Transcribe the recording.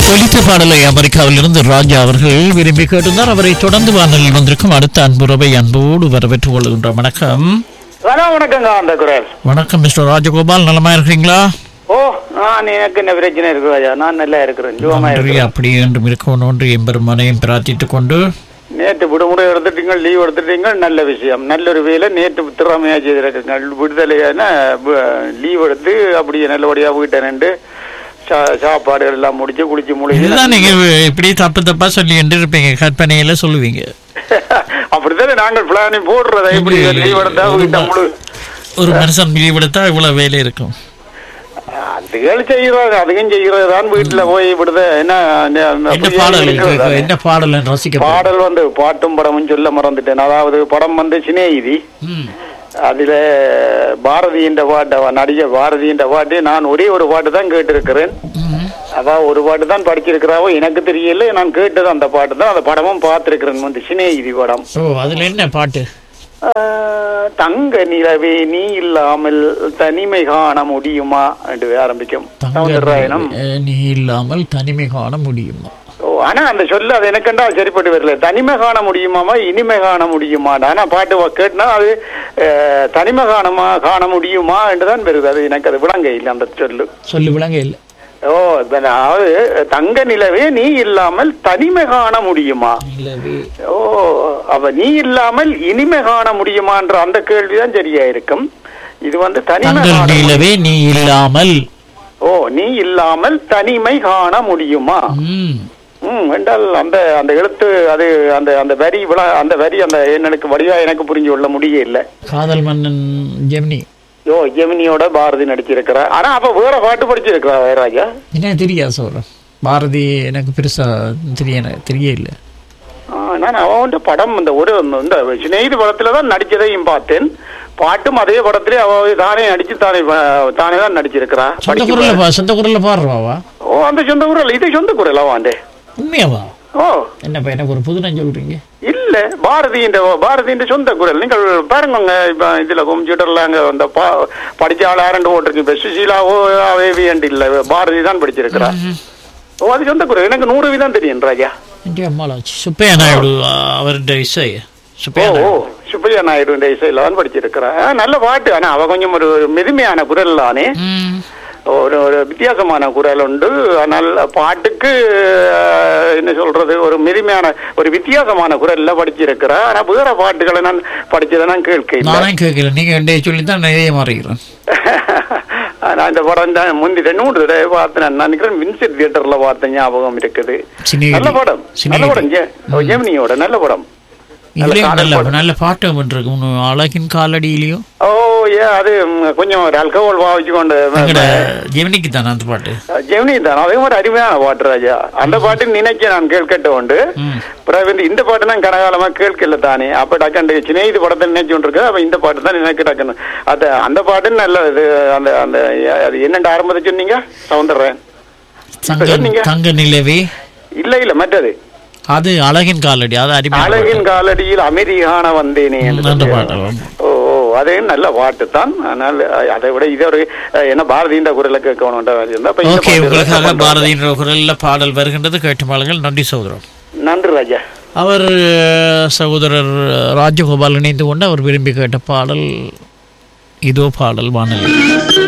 ஒலித்த பாடலை அமெரிக்காவிலிருந்து ராஜா அவர்கள் விரும்பி கேட்டிருந்தார் அவரை தொடர்ந்து வானலில் வந்திருக்கும் அடுத்த அன்புறவை அன்போடு வரவேற்றுக் கொள்கின்ற வணக்கம் வணக்கம் வணக்கங்க அந்த குரல் வணக்கம் மிஸ்டர் ராஜகோபால் நலமா இருக்கிறீங்களா ஓ நான் எனக்கு என்ன பிரச்சனை இருக்கு ராஜா நான் நல்லா இருக்கிறேன் ஜுவமா நன்றி இருக்கிறேன் அப்படி என்றும் இருக்கணும் என்று எம்பெருமானையும் பிரார்த்தித்துக் கொண்டு நேற்று விடுமுறை எடுத்துட்டீங்க லீவ் எடுத்துட்டீங்க நல்ல விஷயம் நல்ல ஒரு வேலை நேற்று திறமையா செய்திருக்குங்க விடுதலையான லீவ் எடுத்து அப்படியே நல்லபடியா வீட்டை நின்று சா- சாப்பாடுகள் எல்லாம் முடிச்சு குளிச்சு இதுதான் முடிச்சு நீங்க இப்படி தப்பு தப்பா சொல்லி என்று இருப்பீங்க கற்பனையில சொல்லுவீங்க அப்படித்தானே நாங்கள் பிளானிங் போடுறதை இப்படி லீவ் எடுத்தா வீட்டை முழு ஒரு மனுஷன் லீவ் எடுத்தா இவ்வளவு வேலை இருக்கும் அதுகள் செய்யறது அதுக்கும் செய்யறது தான் வீட்டுல போய் விடுத என்ன அந்த- என்ன அப்படியே பாடல் இருக்கிறது தானே. என்ன பாடல் ரசிக்க பாடல் வந்து பாட்டும் படமும் சொல்ல மறந்துட்டேன் அதாவது படம் வந்து சினேகிதி ம். அதுல பாரதியின் பாட்டு அவ நடிகர் பாரதியின் பாட்டு நான் ஒரே ஒரு பாட்டு தான் கேட்டிருக்கிறேன் ம். அவ ஒரு பாட்டு தான் படிச்சிருக்கிறாவோ எனக்கு தெரியல நான் கேட்டது அந்த பாட்டு தான் அந்த படமும் பார்த்திருக்கிறேன் வந்து சினேகிதி படம் ஓ அதுல என்ன பாட்டு ஆஹ், தங்க நிலவே நீ இல்லாமல் தனிமை காண முடியுமா என்று ஆரம்பிக்கும் தங்க சவுந்தரராயனம் அஹ், நீ இல்லாமல் தனிமை காண முடியுமா ஓ, ஆனா அந்த சொல்ல அது எனக்குண்டா சரிப்பட்டு வரல தனிமை காண முடியுமாமா இனிமை காண முடியுமா ஆனா பாட்டு வ- கேட்டுனா அது அஹ், தனிமை காணமா காண முடியுமா என்றுதான் வருது அது எனக்கு அது விளங்க இல்லை அந்த சொல்லு சொல்லு விளங்க இல்லை ஓ இப்ப அதாவது தங்க நிலவே நீ இல்லாமல் தனிமை காண முடியுமா நிலவே ஓ அப்ப நீ இல்லாமல் இனிமை காண முடியுமான்ற அந்த கேள்விதான் சரியா இருக்கும் இது வந்து தனிமை தங்கள் காண முடியும். நிலவே நீ இல்லாமல் ஓ நீ இல்லாமல் தனிமை காண முடியுமா ம். ம் என்றால் அந்த அந்த எழுத்து அது அந்த அந்த வரி விழா அந்த வரி அந்த எனக்கு வடிவா எனக்கு புரிஞ்சு கொள்ள முடியல காதல் மன்னன் ஜெமினி யோ ஜெமினியோட பாரதி நடிச்சிருக்கிறா ஆனா அப்ப வேற பாட்டு படிச்சிருக்கிறா ராஜா என்ன தெரியாது சொல்றேன் பாரதி எனக்கு பெருசா தெரிய தெரிய இல்லை நான் அவன் படம் இந்த ஒரு இந்த சிநேகிதி படத்துல தான் நடிச்சதையும் பார்த்தேன் பாட்டும் அதே படத்திலே அவ தானே நடிச்சு தானே ப- தானே தான் நடிச்சிருக்கிறா சொந்த படிக்க குரல்ல பா சொந்த குரல்ல பாடுறாவா ஓ அந்த சொந்த குரல் இது சொந்த குரல் அவன் உண்மையாவா ஓ என்னப்பா எனக்கு ஒரு புதுனம் சொல்றீங்க இல்ல பாரதியின் பாரதியின் சொந்த குரல் நீங்கள் பாருங்க இப்ப இதுல கம்ப்யூட்டர்ல அங்க அந்த பா- படிச்ச ஆள் ஆரண்டு போட்டிருக்கு இப்ப சுசீலாவோ அவேவி இல்ல பாரதி தான் படிச்சிருக்கிறா ஓ அது சொந்த குரல் எனக்கு நூறு வீதம் தெரியும் ராஜா என்கிட்ட அம்மாளாச்சு சுப்பையா நாயுடு அவருடைய இசை ஓ சுப்பையா ஓ நாயுடு சுப்பையா நாயுடு இந்த இசையில தான் படிச்சிருக்கிறா ஆ, நல்ல பாட்டு ஆனா அவ கொஞ்சம் ஒரு மெதுமையான குரல் தானே ம். ஒரு ஒரு வித்தியாசமான குரல் உண்டு நல்ல பாட்டுக்கு ஆஹ், என்ன சொல்றது ஒரு மெதுமையான ஒரு வித்தியாசமான குரல்ல படிச்சிருக்கிறா ஆனா வேற பாட்டுகளை நான் படிச்சதை நான் கேட்க இல்லை நானே கேட்கல நீங்க என்னைய சொல்லி தான் நிறைய மாறிக்கிறேன் நான் இந்த படம் தான் முந்தி ரெண்டு மூணு தடவை பார்த்தேன் நான் நினைக்கிறேன் வின்சென்ட் தியேட்டர்ல பார்த்த ஞாபகம் இருக்குது சினிகிரி. நல்ல படம் நல்ல சினிகிரி. படம் ஜெ- ஓ, ஜெமினியோட நல்ல படம் இதுலயும் காதல் நல்ல படம். நல்ல பாட்டு இருக்கு ஒண்ணு அழகின் காலடியிலையும் ஓ ஏ அது ம், கொஞ்சம் ஒரு அல்கோல் பாவிச்சு கொண்டு எங்கட ஜெமினிக்கு தானே அந்த பாட்டு ஜெமினி தான் அதே மாதிரி அருமையான பாட்டு ராஜா அந்த பாட்டு நினைக்க நான் கேட்கட்ட உண்டு ம். பிறகு வந்து இந்த பாட்டு நான் கனகாலமா கேட்கல தானே அப்ப டக்கண்டு சின்ன இது படத்தை நினைச்சு கொண்டிருக்கு அப்ப இந்த பாட்டு தான் எனக்கு டக்குன்னு அது அந்த பாட்டு நல்ல இது அந்த அந்த அது என்னண்டு ஆரம்பத்தை சொன்னீங்க சவுந்தரன் தங்க சொன்னீங்க. தங்க நிலவே இல்ல இல்ல மற்றது அது அழகின் காலடி அது அருமையான அழகின் காலடியில் அமைதியான வந்தேனே என்று அந்த சொல்லி. பாட்டு ஓ ஓ, அது நல்ல பாட்டு தான் ஆனால் அஹ், அதை விட இது ஒரு அஹ், என்ன பாரதியின் குரலை கேட்கணும் அப்ப இந்த ஓகே பாட்டு உங்களுக்காக தான் பாரதியின் குரல்ல பாடல் வருகின்றது கேட்டு மாளுங்கள் நன்றி சகோதரன் நன்றி ராஜா அவர் அஹ், சகோதரர் ராஜகோபால் இணைந்து கொண்டு அவர் விரும்பி கேட்ட பாடல் இதோ பாடல் வானொலி